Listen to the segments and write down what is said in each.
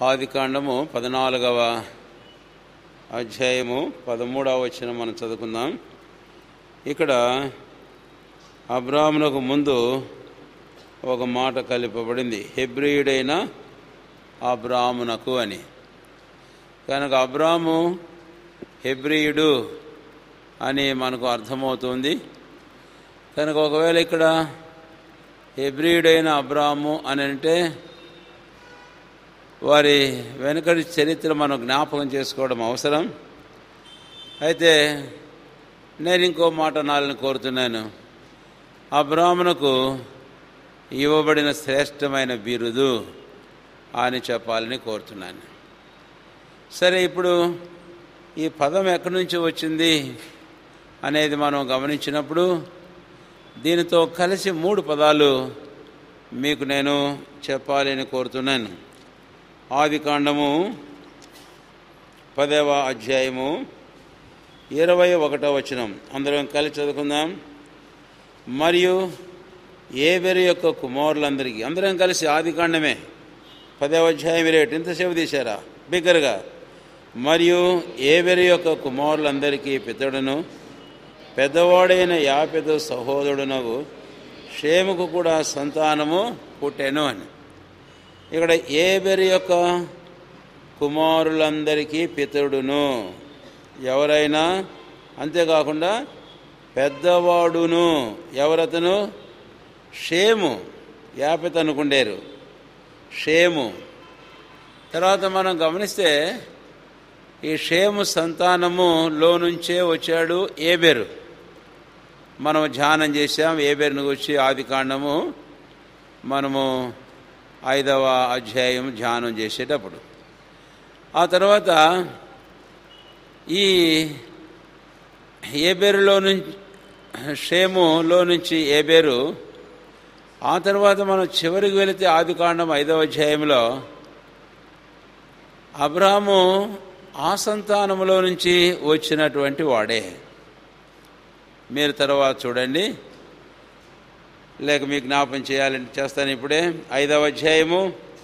ఆదికాండము పద్నాలుగవ అధ్యాయము పదమూడవ వచ్చిన మనం చదువుకుందాం ఇక్కడ అబ్రాహ్మునకు ముందు ఒక మాట కలిపబడింది హెబ్రియుడైన అబ్రాహ్మునకు అని కనుక అబ్రాము హెబ్రియుడు అని మనకు అర్థమవుతుంది కనుక ఒకవేళ ఇక్కడ హెబ్రియుడైన అబ్రాము అని అంటే వారి వెనుకటి చరిత్ర మనం జ్ఞాపకం చేసుకోవడం అవసరం అయితే నేను ఇంకో మాట నాలని కోరుతున్నాను అబ్రాహ్మణకు ఇవ్వబడిన శ్రేష్టమైన బిరుదు అని చెప్పాలని కోరుతున్నాను సరే ఇప్పుడు ఈ పదం ఎక్కడి నుంచి వచ్చింది అనేది మనం గమనించినప్పుడు దీనితో కలిసి మూడు పదాలు మీకు నేను చెప్పాలని కోరుతున్నాను ఆది కాండము పదవ అధ్యాయము ఇరవై ఒకటో వచనం అందరం కలిసి చదువుకుందాం మరియు ఏబెరు యొక్క కుమారులందరికీ అందరం కలిసి ఆది కాండమే పదవ అధ్యాయం రేటు ఇంతసేపు తీశారా బిగ్గరగా మరియు ఏబెరు యొక్క కుమారులందరికీ పితడును పెద్దవాడైన యాపెద సహోదరుడునగు షేముకు కూడా సంతానము పుట్టెను అని ఇక్కడ ఏబెరు యొక్క కుమారులందరికీ పితడును ఎవరైనా అంతేకాకుండా పెద్దవాడును ఎవరతను షేము యాపెత అనుకుండేరు షేము తర్వాత మనం గమనిస్తే ఈ షేము సంతానములో నుంచే వచ్చాడు ఏబెరు మనం ధ్యానం చేశాం ఏబెరును వచ్చి ఆది కాండము మనము ఐదవ అధ్యాయం ధ్యానం చేసేటప్పుడు ఆ తర్వాత ఈ ఏబేరులో నుంచి షేములో నుంచి ఏబేరు ఆ తర్వాత మనం చివరికి వెళితే ఆది కాండం ఐదవ అధ్యాయంలో అబ్రాహము ఆ సంతానములో నుంచి వచ్చినటువంటి వాడే మీరు తర్వాత చూడండి లేక మీకు జ్ఞాపం చేయాలని చేస్తాను ఇప్పుడే ఐదవ అధ్యాయము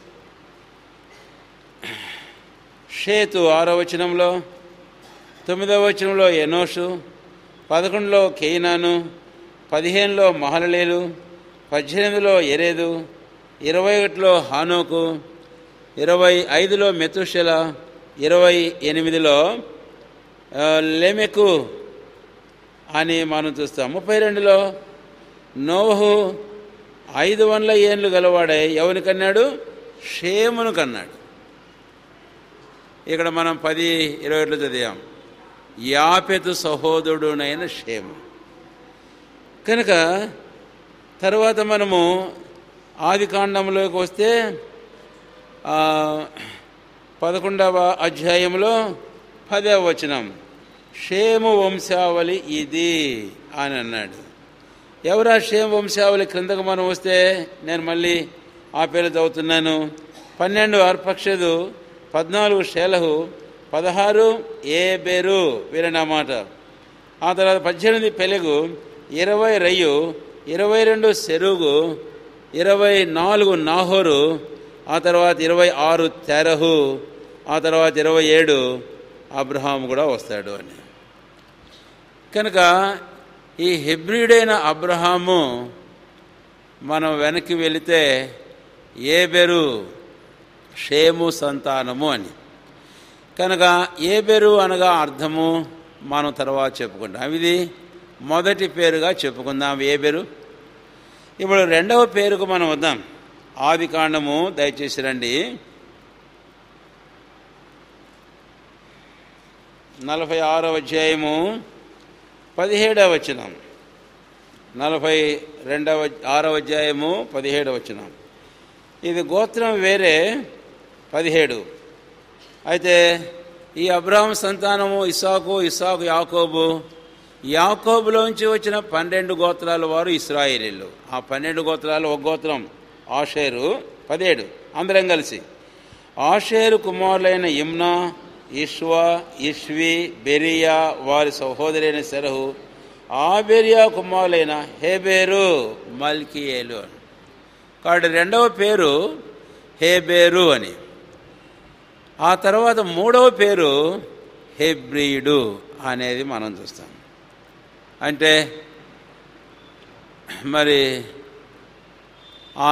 షేతు ఆరో వచనంలో తొమ్మిదవ వచనంలో ఎనోషు పదకొండులో కేయినాను పదిహేనులో మహలలేలు పద్దెనిమిదిలో ఎరేదు ఇరవై ఒకటిలో హానోకు ఇరవై ఐదులో మెతుషెల ఇరవై ఎనిమిదిలో లెమెకు అని మనం చూస్తాం ముప్పై రెండులో నోహు ఐదు వందల ఏండ్లు గలవాడే ఎవరిని కన్నాడు షేమును కన్నాడు ఇక్కడ మనం పది ఇరవై ఏళ్ళు చదివాం యాపెతు సహోదరుడునైన షేము కనుక తర్వాత మనము ఆది కాండంలోకి వస్తే పదకొండవ అధ్యాయంలో పదవ వచనం షేము వంశావళి ఇది అని అన్నాడు ఎవరా షేము వంశావళి క్రిందకు మనం వస్తే నేను మళ్ళీ ఆ పేరు చదువుతున్నాను పన్నెండు అర్పక్షదు పద్నాలుగు షేలహు పదహారు ఏ బేరు వీరన్నమాట ఆ తర్వాత పద్దెనిమిది పెలుగు ఇరవై రయ్యు ఇరవై రెండు సెరుగు ఇరవై నాలుగు నాహోరు ఆ తర్వాత ఇరవై ఆరు తెరహు ఆ తర్వాత ఇరవై ఏడు అబ్రహాం కూడా వస్తాడు అని కనుక ఈ హెబ్రిడైన అబ్రహాము మనం వెనక్కి వెళితే ఏబెరు షేము సంతానము అని కనుక ఏబెరు అనగా అర్థము మనం తర్వాత చెప్పుకుంటాం ఇది మొదటి పేరుగా చెప్పుకుందాం ఏబెరు ఇప్పుడు రెండవ పేరుకు మనం వద్దాం ఆది కాండము దయచేసి రండి నలభై ఆరవ అధ్యాయము పదిహేడవ వచనం నలభై రెండవ ఆరవ అధ్యాయము పదిహేడవ వచనం ఇది గోత్రం వేరే పదిహేడు అయితే ఈ అబ్రాహం సంతానము ఇసాకు ఇసాకు యాకోబు యాకోబులోంచి వచ్చిన పన్నెండు గోత్రాల వారు ఇస్రాయేలీలు ఆ పన్నెండు గోత్రాలు ఒక గోత్రం ఆషేరు పదిహేడు అందరం కలిసి ఆషేరు కుమారులైన ఇమ్నా ఇష్వా ఇష్వి బెరియా వారి సహోదరైన సెరహు ఆ బెరియా కుమారులైన హేబేరు మల్కియేలు అని కాబట్టి రెండవ పేరు హేబేరు అని ఆ తర్వాత మూడవ పేరు హెబ్రియుడు అనేది మనం చూస్తాం అంటే మరి ఆ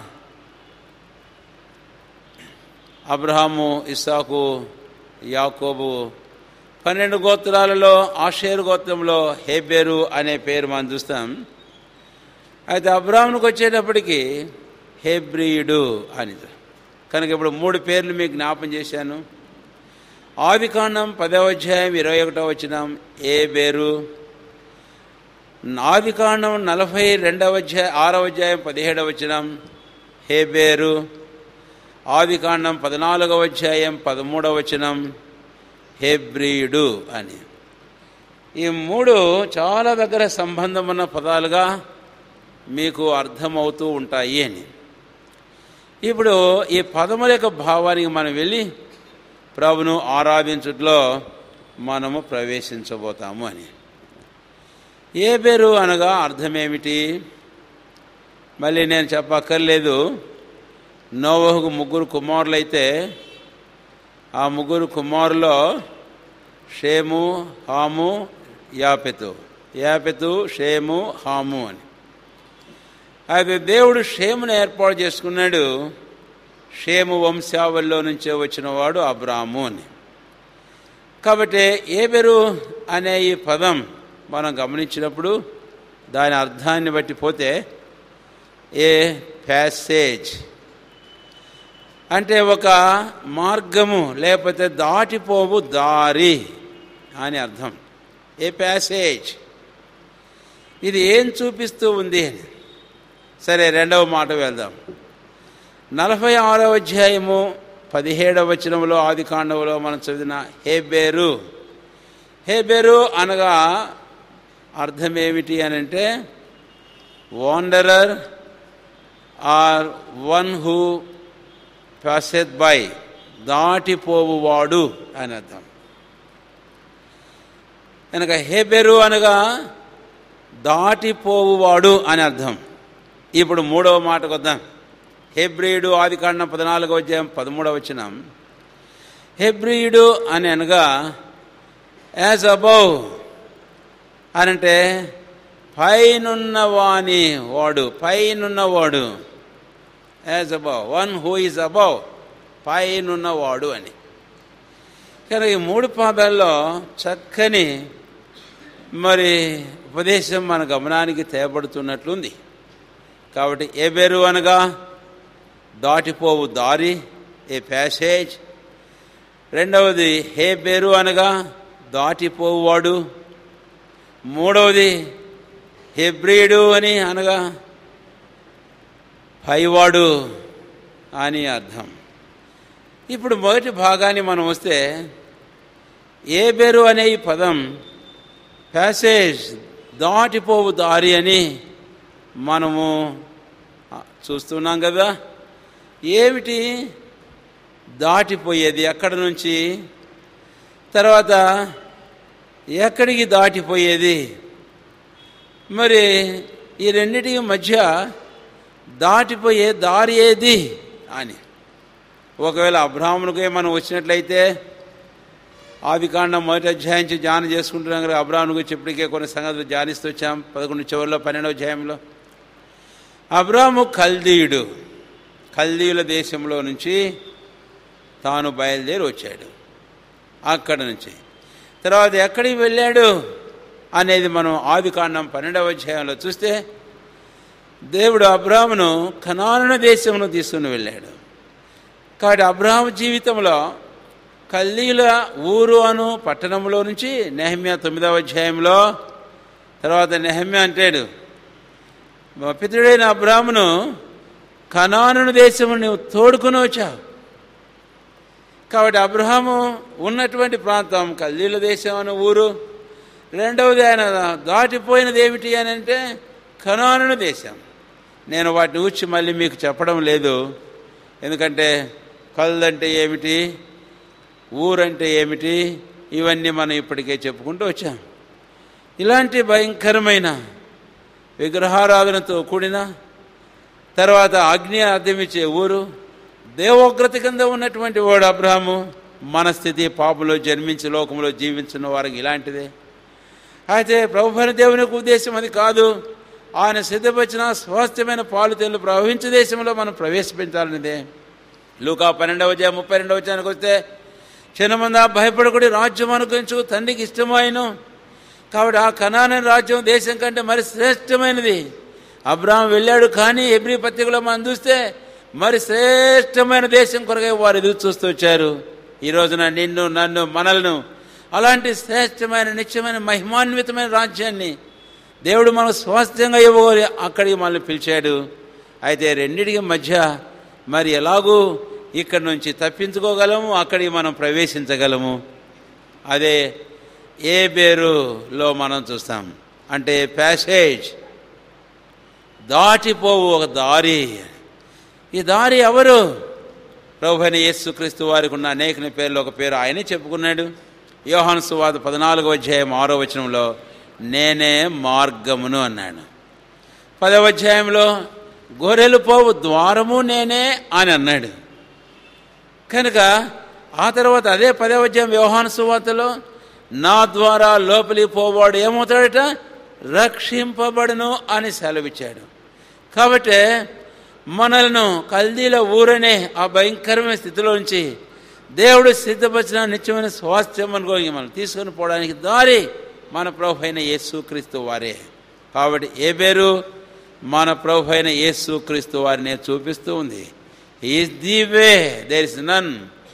అబ్రహాము ఇస్సాకు యాకోబు పన్నెండు గోత్రాలలో ఆషేరు గోత్రంలో హేబేరు అనే పేరు మనం చూస్తాం అయితే అబ్రాహ్మునికి వచ్చేటప్పటికి హేబ్రియుడు అని కనుక ఇప్పుడు మూడు పేర్లు మీకు జ్ఞాపం చేశాను ఆదికాండం పదవ అధ్యాయం ఇరవై ఒకటో వచ్చినాం ఏ బేరు ఆదికాండం నలభై రెండవ అధ్యాయం ఆరవ అధ్యాయం పదిహేడవ వచ్చినాం హేబేరు ఆదికాండం పద్నాలుగవ అధ్యాయం పదమూడవ వచనం హెబ్రియుడు అని ఈ మూడు చాలా దగ్గర సంబంధం ఉన్న పదాలుగా మీకు అర్థమవుతూ ఉంటాయి అని ఇప్పుడు ఈ పదముల యొక్క భావానికి మనం వెళ్ళి ప్రభును ఆరాధించుట్లో మనము ప్రవేశించబోతాము అని ఏ పేరు అనగా అర్థమేమిటి మళ్ళీ నేను చెప్పక్కర్లేదు నోవహుకు ముగ్గురు కుమారులైతే ఆ ముగ్గురు కుమారులో షేము హాము యాపెతు యాపెతు షేము హాము అని అయితే దేవుడు షేమును ఏర్పాటు చేసుకున్నాడు షేము వంశావల్లో నుంచే వచ్చినవాడు అబ్రాము అని కాబట్టి ఏబెరు అనే ఈ పదం మనం గమనించినప్పుడు దాని అర్థాన్ని బట్టి పోతే ఏ ప్యాసేజ్ అంటే ఒక మార్గము లేకపోతే దాటిపోవు దారి అని అర్థం ఏ ప్యాసేజ్ ఇది ఏం చూపిస్తూ ఉంది అని సరే రెండవ మాట వెళ్దాం నలభై ఆరవ అధ్యాయము పదిహేడవ వచనంలో ఆది కాండవులో మనం చదివిన హేబేరు హేబేరు అనగా అర్థమేమిటి అని అంటే wanderer or one who passeth by దాటిపోవువాడు అని అర్థం కనుక హేబెరు అనగా దాటిపోవువాడు అని అర్థం ఇప్పుడు మూడవ మాటకు వద్దాం హెబ్రియుడు ఆది కాండం పద్నాలుగవ అధ్యాయం పదమూడవ వచ్చినాం హెబ్రియుడు అని అనగా యాజ్ అబౌవ్ అనంటే పైనున్నవాని వాడు పైనున్నవాడు as above one who is above పైనున్నవాడు అని కానీ ఈ మూడు పాదాల్లో చక్కని మరి ఉపదేశం మన గమనానికి తేబడుతున్నట్లుంది కాబట్టి ఏ బెరు అనగా దాటిపోవు దారి ఏ ప్యాసేజ్ రెండవది హే బెరు అనగా దాటిపోవువాడు మూడవది హెబ్రియుడు అని అనగా పైవాడు అని అర్థం ఇప్పుడు మొదటి భాగాన్ని మనం వస్తే ఏ బెరు అనే ఈ పదం ప్యాసేజ్ దాటిపోవు దారి అని మనము చూస్తున్నాం కదా ఏమిటి దాటిపోయేది ఎక్కడి నుంచి తర్వాత ఎక్కడికి దాటిపోయేది మరి ఈ రెండిటికి మధ్య దాటిపోయే దారి ఏది అని ఒకవేళ అబ్రాహ్మణుకే మనం వచ్చినట్లయితే ఆది కాండం మొదటి అధ్యాయం నుంచి ధ్యానం చేసుకుంటున్నాం కదా అబ్రాహ్మణు గురించి ఇప్పటికే కొన్ని సంగతులు ధ్యానిస్తూ వచ్చాం పదకొండు చివరిలో పన్నెండవ అధ్యాయంలో అబ్రాహ్ము కల్దీయుడు కల్దీయుల దేశంలో నుంచి తాను బయలుదేరి వచ్చాడు అక్కడ నుంచి తర్వాత ఎక్కడికి వెళ్ళాడు అనేది మనం ఆది కాండం పన్నెండవ అధ్యాయంలో చూస్తే దేవుడు అబ్రాహ్మును కనానున దేశమును తీసుకుని వెళ్ళాడు కాబట్టి అబ్రాహం జీవితంలో కల్లీల ఊరు అను పట్టణంలో నుంచి నెహమ్య తొమ్మిదవ అధ్యాయంలో తర్వాత నెహమ్య అంటాడు మా పితృడైన అబ్రాహ్మును కనాను దేశము నువ్వు తోడుకుని వచ్చావు కాబట్టి అబ్రహాము ఉన్నటువంటి ప్రాంతం కల్లీల దేశం అనే ఊరు రెండవది ఆయన దాటిపోయినది ఏమిటి అని అంటే కనాను దేశం నేను వాటిని ఊచి మళ్ళీ మీకు చెప్పడం లేదు ఎందుకంటే కళ్ళంటే ఏమిటి ఊరంటే ఏమిటి ఇవన్నీ మనం ఇప్పటికే చెప్పుకుంటూ వచ్చాం ఇలాంటి భయంకరమైన విగ్రహారాధనతో కూడిన తర్వాత అగ్ని అర్థమిచ్చే ఊరు దేవోగ్రత కింద ఉన్నటువంటి వాడు అబ్రహము మన స్థితి పాపంలో జన్మించి లోకంలో జీవించిన వారికి ఇలాంటిదే అయితే ప్రభుత్వ దేవుని యొక్క ఉద్దేశం అది కాదు ఆయన సిద్ధపరిచిన స్వాస్థ్యమైన పాలు తెలు ప్రవహించే దేశంలో మనం ప్రవేశపెట్టాలనిదే లూకా పన్నెండవ అధ్యాయం ముప్పై రెండవ వచ్చానికి వస్తే చిన్నమంది ఆ భయపడకుడి రాజ్యం అనుగ్రహించు తండ్రికి ఇష్టమాయను కాబట్టి ఆ కనాన రాజ్యం దేశం కంటే మరి శ్రేష్టమైనది అబ్రాహం వెళ్ళాడు కానీ ఎబ్రి పత్రికలో మనం చూస్తే మరి శ్రేష్టమైన దేశం కొరకే వారు ఎదురు చూస్తూ వచ్చారు ఈ రోజున నిన్ను నన్ను మనల్ని అలాంటి శ్రేష్టమైన నిత్యమైన మహిమాన్వితమైన రాజ్యాన్ని దేవుడు మనకు స్వాస్థ్యంగా ఇవ్వగలి అక్కడికి మనల్ని పిలిచాడు అయితే రెండిటికి మధ్య మరి ఎలాగూ ఇక్కడి నుంచి తప్పించుకోగలము అక్కడికి మనం ప్రవేశించగలము అదే ఏ బేరులో మనం చూస్తాం అంటే ప్యాసేజ్ దాటిపోవు ఒక దారి ఈ దారి ఎవరు ప్రభుని యేసుక్రీస్తు వారికి ఉన్న అనేక పేర్లు ఒక పేరు ఆయనే చెప్పుకున్నాడు యోహాను సువాద పద్నాలుగో అధ్యాయం ఆరో వచనంలో నేనే మార్గమును అన్నాడు పదవ అధ్యాయంలో గొర్రెలు పోవు ద్వారము నేనే అని అన్నాడు కనుక ఆ తర్వాత అదే పదవ అధ్యాయం వ్యవహాన సువార్తలో నా ద్వారా లోపలికి పోవాడు ఏమవుతాడట రక్షింపబడును అని సెలవిచ్చాడు కాబట్టి మనలను కల్దీల ఊరనే ఆ భయంకరమైన స్థితిలోంచి దేవుడు సిద్ధపరిచిన నిత్యమైన స్వాస్థ్యం అనుకోని మనం తీసుకొని పోవడానికి దారి మన ప్రభు అయిన యేసుక్రీస్తు వారే కాబట్టి ఏ పేరు మన ప్రభు అయిన యేసుక్రీస్తు వారిని చూపిస్తూ ఉంది is the way there is none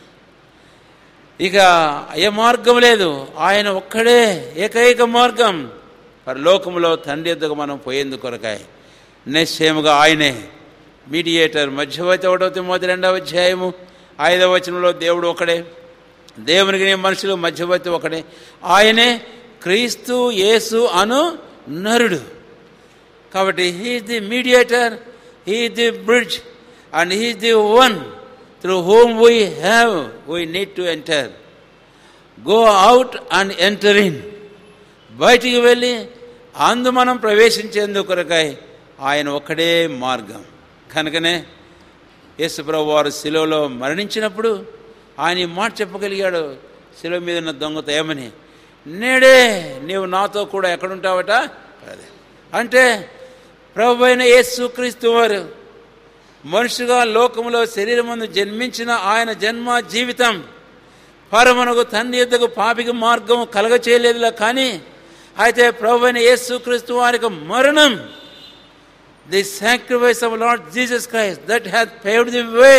ఇక ఏ మార్గం లేదు ఆయన ఒక్కడే ఏకైక మార్గం మరి లోకంలో తండ్రి ఎద్దుకు మనం పోయేందుకు కొరకాయ నిశ్చయముగా ఆయనే మీడియేటర్ మధ్యవర్తి ఒకటో తిమ్మతి రెండవ అధ్యాయము ఐదవ వచనంలో దేవుడు ఒకడే దేవునికి మనుషులు మధ్యవర్తి ఒకడే ఆయనే క్రీస్తు యేసు అను నరుడు కాబట్టి he's the mediator he the bridge and he's the one through whom we have we need to enter go out and enter in బయటికి వెళ్ళి అందు మనం ప్రవేశించేందుకు కొరకై ఆయన ఒక్కడే మార్గం కనుకనే యేసుప్రభు వారు శిలువలో మరణించినప్పుడు ఆయన ఈ మాట చెప్పగలిగాడు శిలువ మీద ఉన్న దొంగతో ఏమని నేడే నీవు నాతో కూడా ఎక్కడుంటావట అదే అంటే ప్రభు అయిన యేసుక్రీస్తు వారు మనిషిగా లోకంలో శరీరమందు జన్మించిన ఆయన జన్మ జీవితం పరమనకు తండ్రి ఎద్దకు పాపికి మార్గం కలగ చేయలేదులా కానీ అయితే ప్రభు అయిన యేసుక్రీస్తు వారికి మరణం the sacrifice of Lord Jesus Christ that has paved the way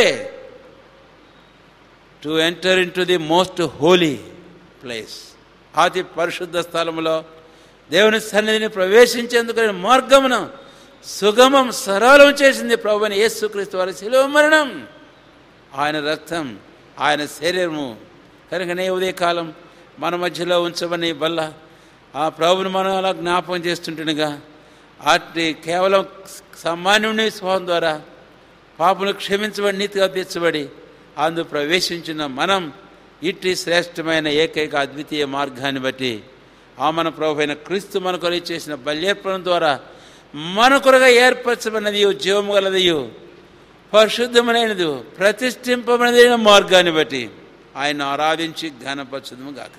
to enter in to the most holy place అతి పరిశుద్ధ స్థలములో దేవుని సన్నిధిని ప్రవేశించేందుకు మార్గమును సుగమం సరళం చేసింది ప్రభుని యేసుక్రీస్తు వారి శిలువ మరణం ఆయన రక్తం ఆయన శరీరము కనుకనే ఉదయకాలం మన మధ్యలో ఉంచమని బల్ల ఆ ప్రభుని మనం అలా జ్ఞాపకం చేస్తుంటుండగా అట్టి కేవలం సామాన్యుని స్వభావం ద్వారా పాపను క్షమించబడి నీతిగా తీర్చబడి అందు ప్రవేశించిన మనం ఇట్టి శ్రేష్టమైన ఏకైక అద్వితీయ మార్గాన్ని బట్టి ఆ మన ప్రభు అయిన క్రీస్తు మన కొరకు చేసిన బల్యేర్పణం ద్వారా మన కొరగా ఏర్పరచబడినది జీవము గలదియు పరిశుద్ధమైనది ప్రతిష్ఠింపబడినది మార్గాన్ని బట్టి ఆయన ఆరాధించి ఘనపరచుదము గాక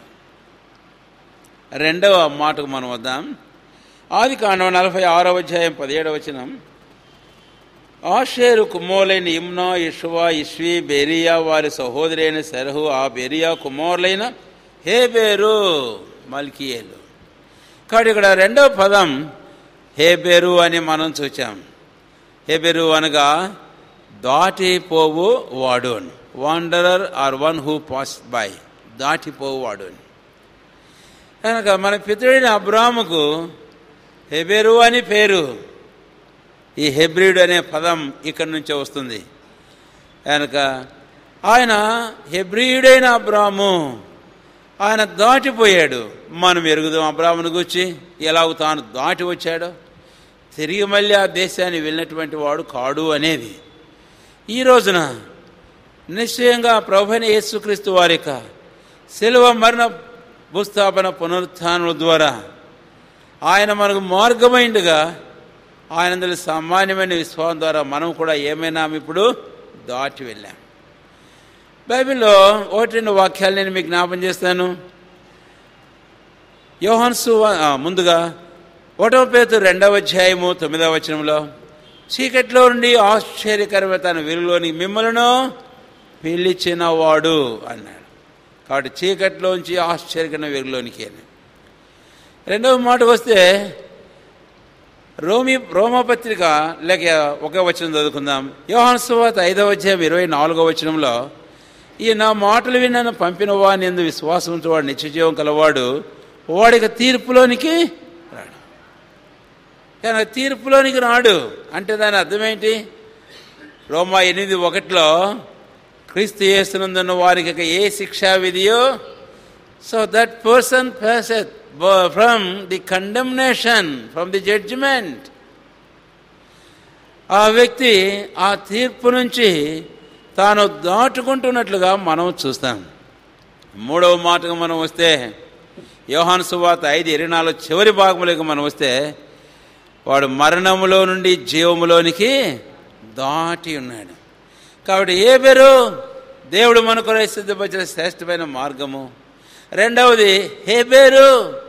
రెండవ మాటకు మనం వద్దాం ఆది కాండం నలభై ఆరవ అధ్యాయం పదిహేడవ వచనం ఆషేరు కుమోలైన ఇమ్నా ఇషువా ఇష్వి బెరియా వారి సహోదరైన సెరహు ఆ బెరియా కుమారులైన హేబేరు మల్కియేలు కాబట్టి ఇక్కడ రెండవ పదం హేబేరు అని మనం చూచాం హేబెరు అనగా దాటిపోవు వాడు అని wanderer or one who pass by దాటిపోవు వాడు అని కనుక మన పితృడైన అబ్రాముకు హెబెరు అని పేరు ఈ హెబ్రిడ్ అనే పదం ఇక్కడి నుంచే వస్తుంది కనుక ఆయన హెబ్రియుడైన అబ్రాము ఆయన దాటిపోయాడు మనం ఎరుగుదాం అబ్రామును గురించి ఎలాగో తాను దాటి వచ్చాడో తిరిగి మళ్ళీ ఆ దేశాన్ని వెళ్ళినటువంటి వాడు కాడు అనేది ఈ రోజున నిశ్చయంగా ప్రభుని యేసుక్రీస్తు వారి యొక్క శిలువ మరణ భూస్థాపన పునరుత్థానం ద్వారా ఆయన మనకు మార్గమైండుగా ఆయన సామాన్యమైన విశ్వాసం ద్వారా మనం కూడా ఏమైనా ఇప్పుడు దాటి వెళ్ళాం బైబిల్లో ఒకటి రెండు వాక్యాలు నేను మీకు జ్ఞాపం చేస్తాను యోహాన్సు ముందుగా ఒకటవ పేరు రెండవ అధ్యాయము తొమ్మిదవ వచనంలో చీకట్లో నుండి ఆశ్చర్యకరమైన తన వెలుగులోని మిమ్మలను పిలిచిన వాడు అన్నాడు కాబట్టి చీకట్లోంచి ఆశ్చర్యకరమైన వెలుగులోనికి అని రెండవ మాటకు వస్తే రోమి రోమపత్రిక లేక ఒక వచనం చదువుకుందాం యోహాను సువాత ఐదవ అధ్యాయం ఇరవై నాలుగవ వచనంలో ఈ నా మాటలు విన్న పంపిన వాడిని ఎందు విశ్వాసంతో వాడు నిత్యజీవం కలవాడు వాడికి తీర్పులోనికి రాడు కానీ తీర్పులోనికి రాడు అంటే దాని అర్థం ఏంటి రోమా ఎనిమిది ఒకటిలో క్రీస్తు చేస్తున్నందున్న వారికి ఇక ఏ శిక్షా విధియో so that person passeth from the condemnation from the judgement ఆ వ్యక్తి ఆ తీర్పు నుంచి తాను దాటుకుంటున్నట్లుగా మనం చూస్తాం మూడవ మాటకు మనం వస్తే యోహాను సువాత ఐదు ఇరవై నాలుగు చివరి భాగంలోకి మనం వస్తే వాడు మరణములో నుండి జీవములోనికి దాటి ఉన్నాడు కాబట్టి ఏ పేరు దేవుడు మనకు సిద్ధపరిచిన శ్రేష్టమైన మార్గము రెండవది హే పేరు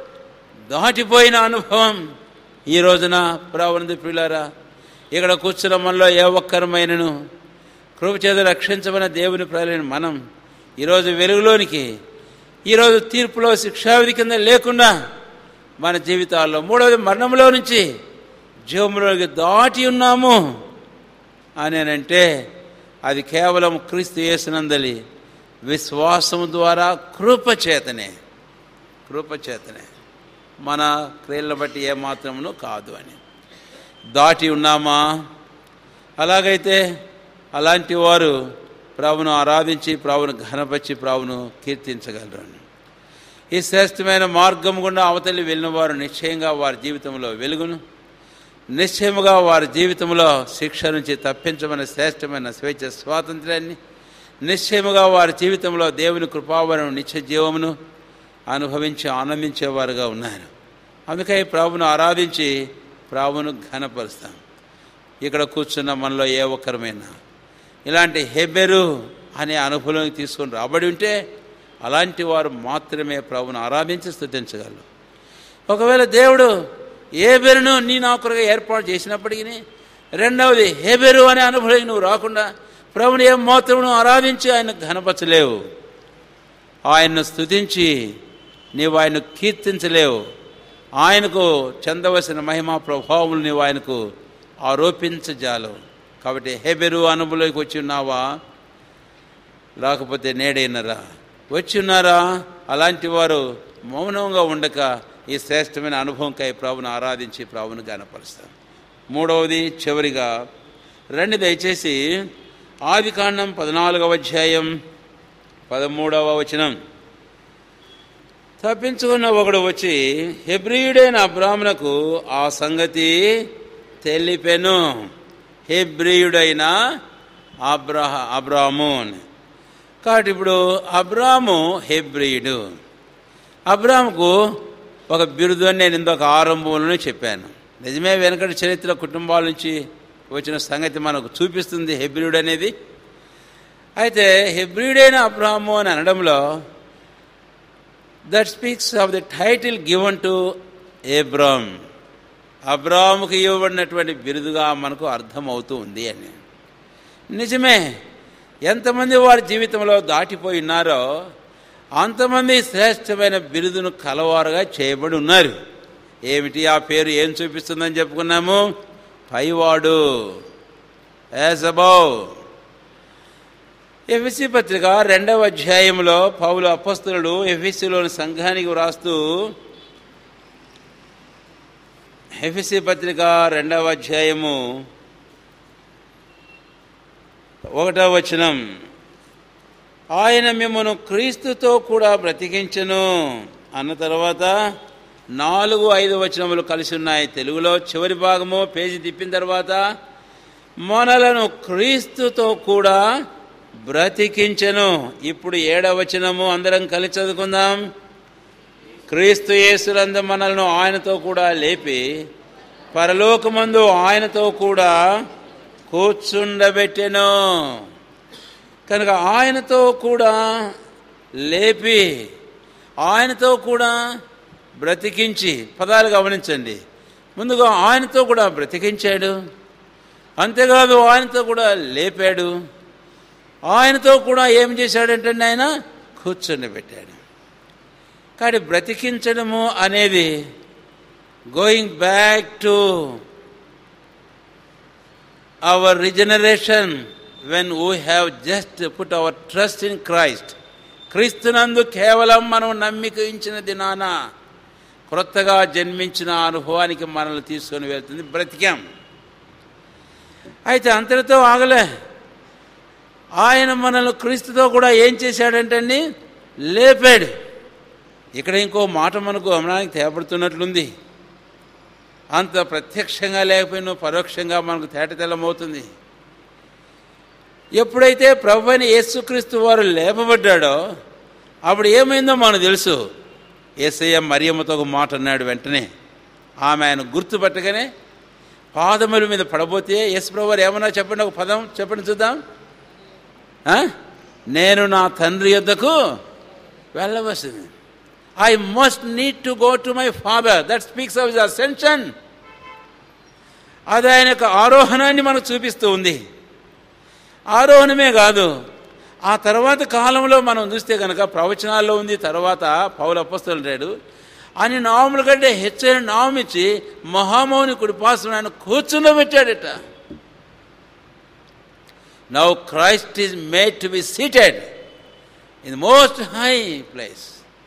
దాటిపోయిన అనుభవం ఈ రోజున ప్రావణి ప్రియులారా ఇక్కడ కూర్చున్న మనలో ఏ ఒక్కరమైనను కృపచేత రక్షించబడిన దేవుని ప్రజలైన మనం ఈరోజు వెలుగులోనికి ఈరోజు తీర్పులో శిక్షావిధి కింద లేకుండా మన జీవితాల్లో మూడవది మరణంలో నుంచి జీవంలోకి దాటి ఉన్నాము అని అంటే అది కేవలం క్రీస్తు యేసునందలి విశ్వాసము ద్వారా కృపచేతనే కృపచేతనే మన క్రియలను బట్టి ఏమాత్రమును కాదు అని దాటి ఉన్నామా అలాగైతే అలాంటి వారు ప్రభును ఆరాధించి ప్రభును ఘనపరిచి ప్రభును కీర్తించగలరు ఈ శ్రేష్టమైన మార్గం గుండా అవతలి వెళ్ళిన వారు నిశ్చయంగా వారి జీవితంలో వెలుగును నిశ్చయముగా వారి జీవితంలో శిక్ష నుంచి తప్పించమని శ్రేష్టమైన స్వేచ్ఛ స్వాతంత్ర్యాన్ని నిశ్చయముగా వారి జీవితంలో దేవుని కృపావరం నిత్య జీవమును అనుభవించి ఆనందించేవారుగా ఉన్నారు అందుకే ప్రభును ఆరాధించి ప్రభును ఘనపరుస్తాం ఇక్కడ కూర్చున్న మనలో ఏ ఒక్కరమైనా ఇలాంటి హెబెరు అనే అనుభవంలోకి తీసుకొని రాబడి ఉంటే అలాంటి వారు మాత్రమే ప్రభును ఆరాధించి స్థుతించగలరు ఒకవేళ దేవుడు ఏ బెరును నీ నాకురుగా ఏర్పాటు చేసినప్పటికీ రెండవది హేబెరు అనే అనుభవం నువ్వు రాకుండా ప్రభుని ఏ మాత్రమును ఆరాధించి ఆయన ఘనపరచలేవు ఆయన్ను స్థుతించి నీవు ఆయన్ను కీర్తించలేవు ఆయనకు చెందవలసిన మహిమా ప్రభావములు నీవు ఆయనకు ఆరోపించజాలవు కాబట్టి హెబెరు అనుభవంలోకి వచ్చి ఉన్నావా లేకపోతే నేడైనరా వచ్చి ఉన్నారా అలాంటి వారు మౌనంగా ఉండక ఈ శ్రేష్టమైన అనుభవంకై ప్రభును ఆరాధించి ప్రభును గనపరుస్తారు మూడవది చివరిగా రండి దయచేసి ఆది కాండం పద్నాలుగవ అధ్యాయం పదమూడవ వచనం తప్పించుకున్న ఒకడు వచ్చి హెబ్రియుడైన అబ్రాహ్మణకు ఆ సంగతి తెలిపెను హెబ్రియుడైన అబ్రహ అబ్రాము అని కాబట్టి ఇప్పుడు అబ్రాము హెబ్రియుడు అబ్రాముకు ఒక బిరుదు అని నేను ఇంకొక ఆరంభంలోనే చెప్పాను నిజమే వెనకటి చరిత్ర కుటుంబాల నుంచి వచ్చిన సంగతి మనకు చూపిస్తుంది హెబ్రియుడు అనేది అయితే హెబ్రియుడైన అబ్రాహము అని అనడంలో that speaks of the title given to Abram అబ్రాముకి ఇవ్వబడినటువంటి బిరుదుగా మనకు అర్థమవుతూ ఉంది అని నిజమే ఎంతమంది వారి జీవితంలో దాటిపోయి ఉన్నారో అంతమంది శ్రేష్టమైన బిరుదును కలవారుగా చేయబడి ఉన్నారు ఏమిటి ఆ పేరు ఏం చూపిస్తుందని చెప్పుకున్నాము పైవాడు యాజ్ అబౌవ్ ఎఫ్ఎస్సి పత్రిక రెండవ అధ్యాయంలో పౌలు అపస్తులుడు ఎఫ్ఎస్సిలోని సంఘానికి వ్రాస్తూ ఎఫ్ఎస్సి పత్రిక రెండవ అధ్యాయము ఒకటవ వచనం ఆయన మిమ్మను క్రీస్తుతో కూడా బ్రతికించను అన్న తర్వాత నాలుగు ఐదు వచనములు కలిసి ఉన్నాయి తెలుగులో చివరి భాగము పేజీ తిప్పిన తర్వాత మనలను క్రీస్తుతో కూడా బ్రతికించను ఇప్పుడు ఏడవ వచనము అందరం కలిసి చదువుకుందాం క్రీస్తు యేసులందు మనల్ని ఆయనతో కూడా లేపి పరలోకమందు ఆయనతో కూడా కూర్చుండబెట్టెను కనుక ఆయనతో కూడా లేపి ఆయనతో కూడా బ్రతికించి పదాలు గమనించండి ముందుగా ఆయనతో కూడా బ్రతికించాడు అంతేకాదు ఆయనతో కూడా లేపాడు ఆయనతో కూడా ఏం చేశాడంటే ఆయన కూర్చొని పెట్టాడు కానీ బ్రతికించడము అనేది going back to our regeneration when we have just put our trust in Christ క్రీస్తునందు కేవలం మనం నమ్మిక ఇచ్చిన దినాన క్రొత్తగా జన్మించిన అనుభవానికి మనల్ని తీసుకొని వెళ్తుంది బ్రతికాం అయితే అంతటితో ఆగలే ఆయన మనల్ని క్రీస్తుతో కూడా ఏం చేశాడంటే అండి లేపాడు ఇక్కడ ఇంకో మాట మనకు గమనానికి తేపడుతున్నట్లుంది అంత ప్రత్యక్షంగా లేకపోయినా పరోక్షంగా మనకు తేటతెల్లమవుతుంది ఎప్పుడైతే ప్రభు అని యేసుక్రీస్తు వారు లేపబడ్డాడో అప్పుడు ఏమైందో మనకు తెలుసు ఏసయ్య మరియమ్మతో ఒక మాట అన్నాడు వెంటనే ఆమె ఆయన గుర్తుపట్టగానే పాదముల మీద పడబోతే యేసు ప్రభు వారు ఏమన్నా చెప్పండి ఒక పదం చెప్పండి చూద్దాం ఆ? నేను నా తండ్రి యొద్దకు వెళ్ళవలసింది I must need to go to my father that speaks of his ascension అది ఆయన యొక్క ఆరోహణాన్ని మనకు చూపిస్తూ ఉంది ఆరోహణమే కాదు ఆ తర్వాత కాలంలో మనం చూస్తే కనుక ప్రవచనాల్లో ఉంది తర్వాత పౌల అప్పస్తులు అని నామముల కంటే హెచ్చైన నామం ఇచ్చి మహామౌని కుడిపాసన ఆయన కూర్చుండబెట్టాడట now Christ is made to be seated in most high place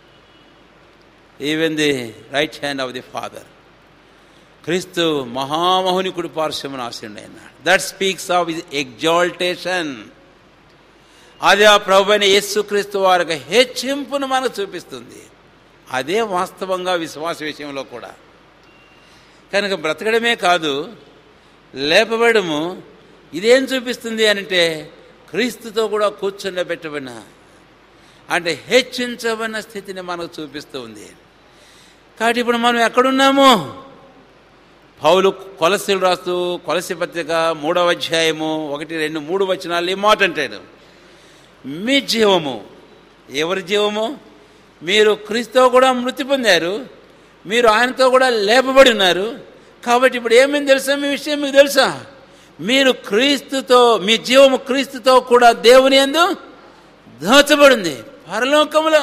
even the right hand of the father క్రీస్తు మహామహుని కుడి పార్శ్వమున ఆశయుడు అన్నాడు that speaks of his exaltation అది ఆ ప్రభుని యేసుక్రీస్తు వారికి హెచ్చింపును మనకు చూపిస్తుంది అదే వాస్తవంగా విశ్వాస విషయంలో కూడా కనుక బ్రతకడమే కాదు లేపబడము ఇదేం చూపిస్తుంది అంటే క్రీస్తుతో కూడా కూర్చుండబెట్టబడిన అంటే హెచ్చించబడిన స్థితిని మనకు చూపిస్తూ ఉంది కాబట్టి ఇప్పుడు మనం ఎక్కడున్నాము పౌలు కొలసీలు రాస్తూ కొలసి పత్రిక మూడవ అధ్యాయము ఒకటి రెండు మూడు వచనాలు ఈ మాట అంటాడు మీ జీవము ఎవరి జీవము మీరు క్రీస్తుతో కూడా మృతి పొందారు మీరు ఆయనతో కూడా లేపబడి ఉన్నారు కాబట్టి ఇప్పుడు ఏమైంది తెలుసా మీ విషయం మీకు తెలుసా మీరు క్రీస్తుతో మీ జీవము క్రీస్తుతో కూడా దేవుని ఎందు దాచబడింది పరలోకములో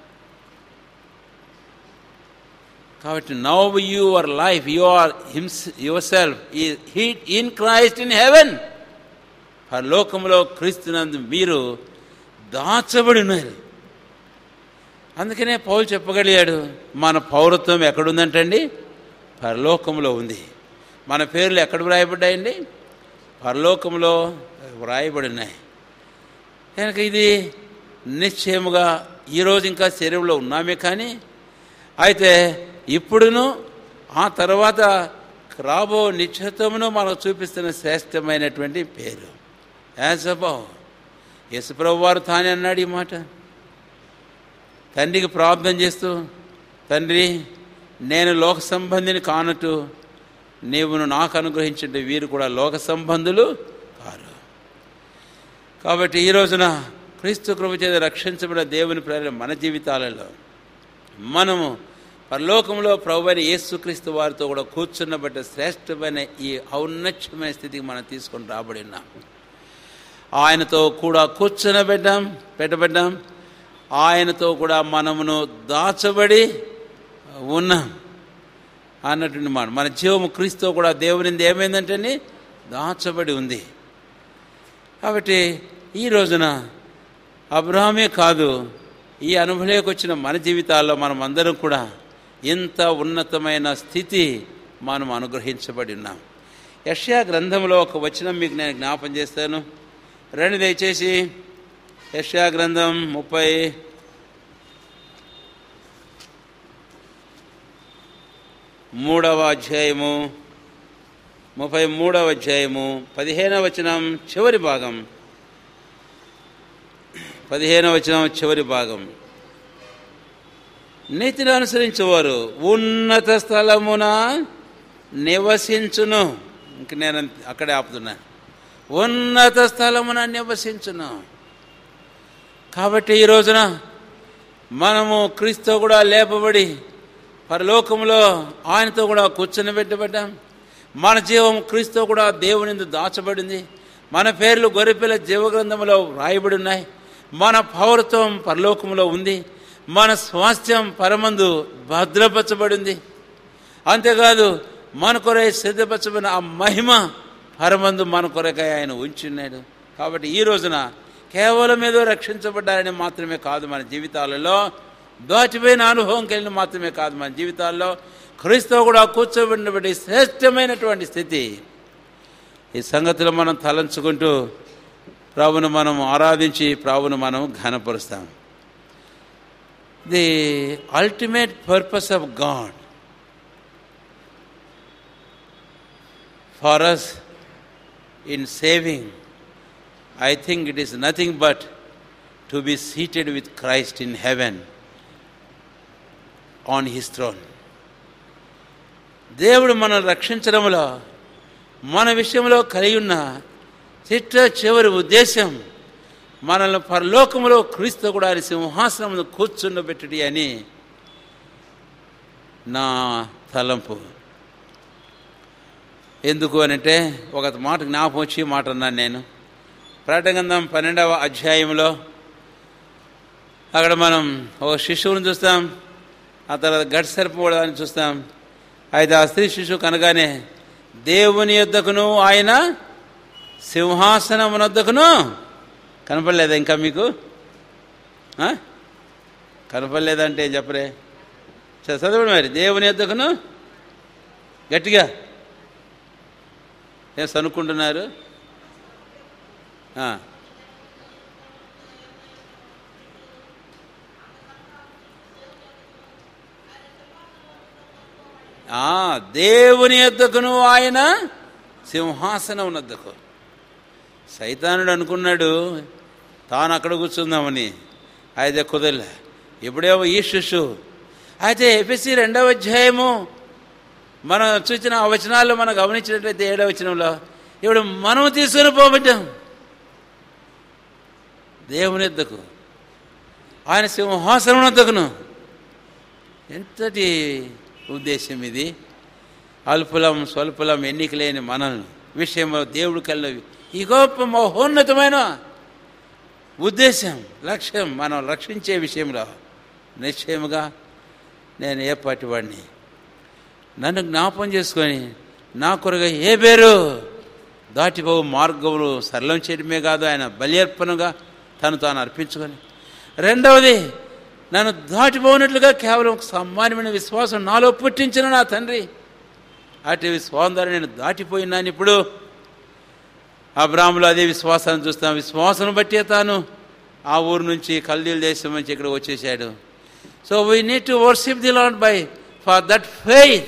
కాబట్టి now your life you are hymns your self ఈ hid in Christ in heaven పరలోకంలో క్రీస్తునందు మీరు దాచబడి ఉన్నారు అందుకనే పౌలు చెప్పగలిగాడు మన పౌరత్వం ఎక్కడుందంటండి పరలోకంలో ఉంది మన పేర్లు ఎక్కడ వ్రాయబడ్డాయండి పరలోకంలో వ్రాయబడి ఉన్నాయి కనుక ఇది నిశ్చయముగా ఈరోజు ఇంకా శరీరంలో ఉన్నామే కానీ అయితే ఇప్పుడును ఆ తర్వాత రాబో నిశ్చితమును మనకు చూపిస్తున్న శ్రేష్టమైనటువంటి పేరు యాజ్ అబౌ యశుప్రభు వారు తానే అన్నాడు ఈ మాట తండ్రికి ప్రార్థన చేస్తూ తండ్రి నేను లోక సంబంధిని కానట్టు నీవును నాకు అనుగ్రహించే వీరు కూడా లోక సంబంధులు కారు కాబట్టి ఈ రోజున క్రీస్తు కృప చేత రక్షించబడిన దేవుని ప్రేరణ మన జీవితాలలో మనము పరలోకంలో ప్రభువైన యేసుక్రీస్తు వారితో కూడా కూర్చున్నబట్ట శ్రేష్టమైన ఈ ఔన్నత్యమైన స్థితికి మనం తీసుకొని రాబడి ఉన్నాం ఆయనతో కూడా కూర్చునబెట్టాం పెట్టబడ్డాం ఆయనతో కూడా మనమును దాచబడి ఉన్నాం అన్నటువంటి మాట మన జీవము క్రీస్తు కూడా దేవునింది ఏమైందంటే దాచబడి ఉంది కాబట్టి ఈ రోజున అబ్రహమే కాదు ఈ అనుభవంలోకి వచ్చిన మన జీవితాల్లో మనం అందరం కూడా ఇంత ఉన్నతమైన స్థితి మనం అనుగ్రహించబడి ఉన్నాం యష్యా గ్రంథంలో ఒక వచనం మీకు నేను జ్ఞాపం చేస్తాను రండి దయచేసి యష్యా గ్రంథం ముప్పై మూడవ అధ్యాయము ముప్పై మూడవ అధ్యాయము పదిహేనవ వచనం చివరి భాగం పదిహేనవ వచనం చివరి భాగం నీతిని అనుసరించేవారు ఉన్నత స్థలమున నివసించును ఇంక నేను అక్కడే ఆపుతున్నా ఉన్నత స్థలమున నివసించును కాబట్టి ఈ రోజున మనము క్రీస్తు కూడా లేపబడి పరలోకంలో ఆయనతో కూడా కూర్చొని పెట్టబడ్డాం మన జీవం క్రీస్తు కూడా దేవుని యందు దాచబడింది మన పేర్లు గొర్రెపిల్ల జీవగ్రంథంలో రాయబడి ఉన్నాయి మన పౌరత్వం పరలోకంలో ఉంది మన స్వాస్థ్యం పరమందు భద్రపరచబడింది అంతేకాదు మన కొరై సిద్ధపరచబడిన ఆ మహిమ పరమందు మన కొరకై ఆయన ఉంచున్నాడు కాబట్టి ఈ రోజున కేవలం ఏదో రక్షించబడ్డారని మాత్రమే కాదు మన జీవితాలలో దాటిపోయిన అనుభవం కలిగిన మాత్రమే కాదు మన జీవితాల్లో క్రీస్తు కూడా కూర్చోబడినటువంటి శ్రేష్టమైనటువంటి స్థితి ఈ సంగతిలో మనం తలంచుకుంటూ ప్రభును మనం ఆరాధించి ప్రభును మనం ఘనపరుస్తాం the ultimate purpose of God for us in saving, I think it is nothing but to be seated with Christ in heaven on his throne. దేవుడు మనల్ని రక్షించడంలో మన విషయంలో కలిగి ఉన్న చిట్ట చివరి ఉద్దేశం మనల్ని పరలోకములో క్రీస్తు కూడా ఆయన సింహాసనమును కూర్చుండబెట్టుడి అని నా తలంపు ఎందుకు అనంటే ఒక మాట జ్ఞాపకం వచ్చి మాట అన్నాను నేను ప్రకటగంధం పన్నెండవ అధ్యాయంలో అక్కడ మనం ఒక శిశువుని చూస్తాం ఆ తర్వాత గట్ సరిపోవడాన్ని చూస్తాం అయితే ఆ స్త్రీ శిశువు కనగానే దేవుని యొద్దకును ఆయన సింహాసనమునొద్దకును కనపడలేదా ఇంకా మీకు ఆ? కనపడలేదంటే ఏం చెప్పరే చ- చదవండి మరి దేవుని యొద్దకును గట్టిగా ఏం అనుకుంటున్నారు దేవుని ఎద్దకును ఆయన సింహాసనం నద్దకు సైతానుడు అనుకున్నాడు తాను అక్కడ కూర్చుందామని అయితే కుదరలే ఇప్పుడేమో ఈ శిశు అయితే ఎపిసి రెండవ అధ్యాయము మనం చూసిన ఆ వచనాల్లో మనం గమనించినట్లయితే ఏడవ వచనంలో ఇప్పుడు మనం తీసుకుని పోబడ్డాం దేవుని ఎద్దకు ఆయన సింహాసనం వద్దకును ఎంతటి ఉద్దేశం ఇది అల్పులం స్వల్పులం ఎన్నిక లేని మనల్ని విషయంలో దేవుడు కలిగినవి ఈ గొప్ప మహోన్నతమైన ఉద్దేశం లక్ష్యం మనం రక్షించే విషయంలో నిశ్చయముగా నేను ఏ పాటి వాడిని నన్ను జ్ఞాపం చేసుకొని నా కొరగా ఏ పేరు దాటిపోవు మార్గములు సరళం చేయడమే కాదు ఆయన బలియర్పణగా తను తాను అర్పించుకొని రెండవది నన్ను దాటిపోయినట్లుగా కేవలం ఒక సామాన్యమైన విశ్వాసం నాలో పుట్టించిన నా తండ్రి అటు విశ్వాసం ద్వారా నేను దాటిపోయినాను ఇప్పుడు అబ్రాహ్ములు అదే విశ్వాసాన్ని చూస్తాం విశ్వాసం బట్టే తాను ఆ ఊరు నుంచి కల్దీల దేశం నుంచి ఇక్కడ వచ్చేసాడు so we need to worship the lord by for that faith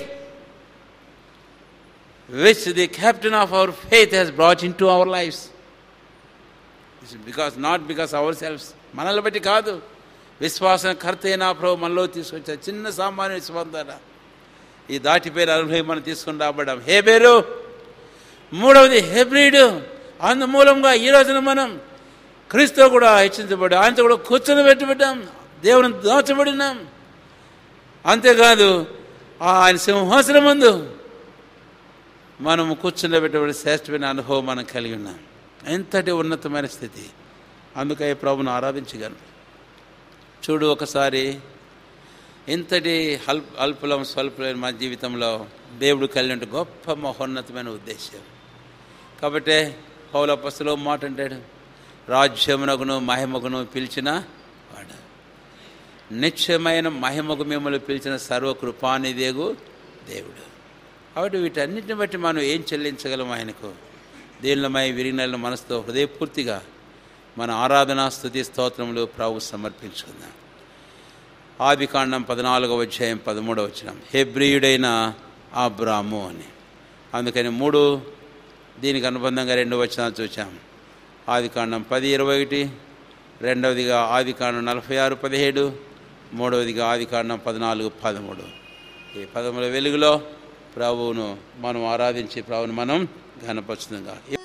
which the captain of our faith has brought into our lives. It's because not because ourselves. మనల్ని బట్టి కాదు విశ్వాసం కర్తైనా ప్రభు మనలో తీసుకొచ్చా చిన్న సామాన్య విశ్వాసం ద్వారా ఈ దాటిపోయిన అనుభవం మనం తీసుకుని రాబడ్డాం హే పేరు మూడవది హెబ్రిడ్ అందు మూలంగా ఈ రోజున మనం క్రీస్తు కూడా హెచ్చించబడి ఆయనతో కూడా కూర్చొని పెట్టబడ్డాం దేవుని దాచబడినాం అంతేకాదు ఆయన సింహాసనం ముందు మనము కూర్చుండబెట్టబడి శ్రేష్టమైన అనుభవం మనం కలిగి ఉన్నాం ఎంతటి ఉన్నతమైన స్థితి అందుకే ప్రభును ఆరాధించగలను చూడు ఒకసారి ఇంతటి అల్ప అల్పులం స్వల్పులైన మా జీవితంలో దేవుడు కలిగిన గొప్ప మహోన్నతమైన ఉద్దేశం కాబట్టి పౌల పసులో మాట అంటాడు రాజ్యమునకును మహిమకును పిలిచిన వాడు నిత్యమైన మహిమకు మిమ్మల్ని పిలిచిన సర్వకృపానిదేగు దేవుడు కాబట్టి వీటన్నిటిని బట్టి మనం ఏం చెల్లించగలం ఆయనకు దీనిలమై విరిగిన మనసుతో హృదయపూర్తిగా మన ఆరాధనా స్థుతి స్తోత్రములు ప్రభు సమర్పించుకుందాం ఆది కాండం పద్నాలుగవ అధ్యాయం పదమూడవ వచ్చిన హెబ్రియుడైన అబ్రాము అని అందుకని మూడు దీనికి అనుబంధంగా రెండు వచనాలు చూసాం ఆది కాండం పది ఇరవై ఒకటి రెండవదిగా ఆది కాండం నలభై ఆరు పదిహేడు మూడవదిగా ఆది కాండం పద్నాలుగు పదమూడు ఈ పదముల వెలుగులో ప్రభువును మనం ఆరాధించి ప్రభువును మనం ఘనపరుచుతుందిగా